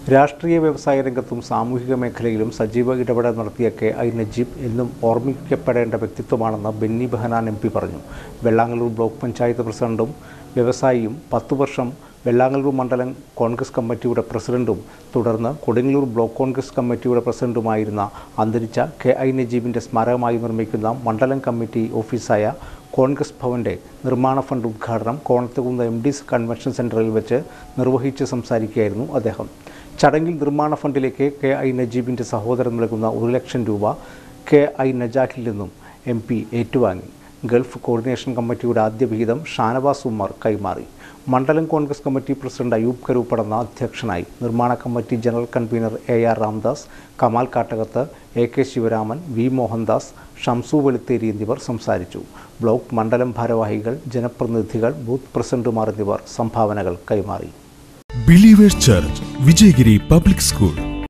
രാഷ്ട്രീയ വ്യവസായ രംഗത്തും സാമൂഹിക മേഖലയിലും സജീവ ഇടപെടൽ നടത്തിയ കെ ഐ നജീബ് എന്നും ഓർമ്മിക്കപ്പെടേണ്ട വ്യക്തിത്വമാണെന്ന് ബെന്നി ബെഹനാൻ എം പി പറഞ്ഞു വെള്ളാങ്ങല്ലൂർ ബ്ലോക്ക് പഞ്ചായത്ത് പ്രസിഡന്റും വ്യവസായിയും പത്തു വർഷം വെള്ളാങ്ങല്ലൂർ മണ്ഡലം കോൺഗ്രസ് കമ്മിറ്റിയുടെ പ്രസിഡന്റും തുടർന്ന് കൊടുങ്ങല്ലൂർ ബ്ലോക്ക് കോൺഗ്രസ് കമ്മിറ്റിയുടെ പ്രസിഡന്റുമായിരുന്ന അന്തരിച്ച കെ ഐ നജീബിൻ്റെ സ്മാരകമായി നിർമ്മിക്കുന്ന മണ്ഡലം കമ്മിറ്റി ഓഫീസായ കോൺഗ്രസ് ഭവൻ്റെ നിർമ്മാണ ഫണ്ട് ഉദ്ഘാടനം കോണത്തുകുന്ന് എം ഡി കൺവെൻഷൻ സെൻറ്ററിൽ വെച്ച് നിർവഹിച്ച് സംസാരിക്കുകയായിരുന്നു അദ്ദേഹം ചടങ്ങിൽ നിർമ്മാണ ഫണ്ടിലേക്ക് കെ ഐ നജീബിൻ്റെ സഹോദരൻ നൽകുന്ന ഒരു ലക്ഷം രൂപ കെ ഐ നജാഹിൽ നിന്നും എം പി ഏറ്റുവാങ്ങി ഗൾഫ് കോർഡിനേഷൻ കമ്മിറ്റിയുടെ ആദ്യ വിഹിതം ഷാനവാസ് ഉമ്മർ കൈമാറി മണ്ഡലം കോൺഗ്രസ് കമ്മിറ്റി പ്രസിഡന്റ് അയൂബ് കരൂപ്പടന്ന അധ്യക്ഷനായി നിർമ്മാണ committee general convener A R Ramdas Kamal Kattakath A K Sivaraman V Mohandas Shamsu Veluthery എന്നിവർ സംസാരിച്ചു ബ്ലോക്ക് മണ്ഡലം ഭാരവാഹികൾ ജനപ്രതിനിധികൾ ബൂത്ത് പ്രസിഡന്റുമാർ എന്നിവർ സംഭാവനകൾ കൈമാറി Believers church Vijayagiri public school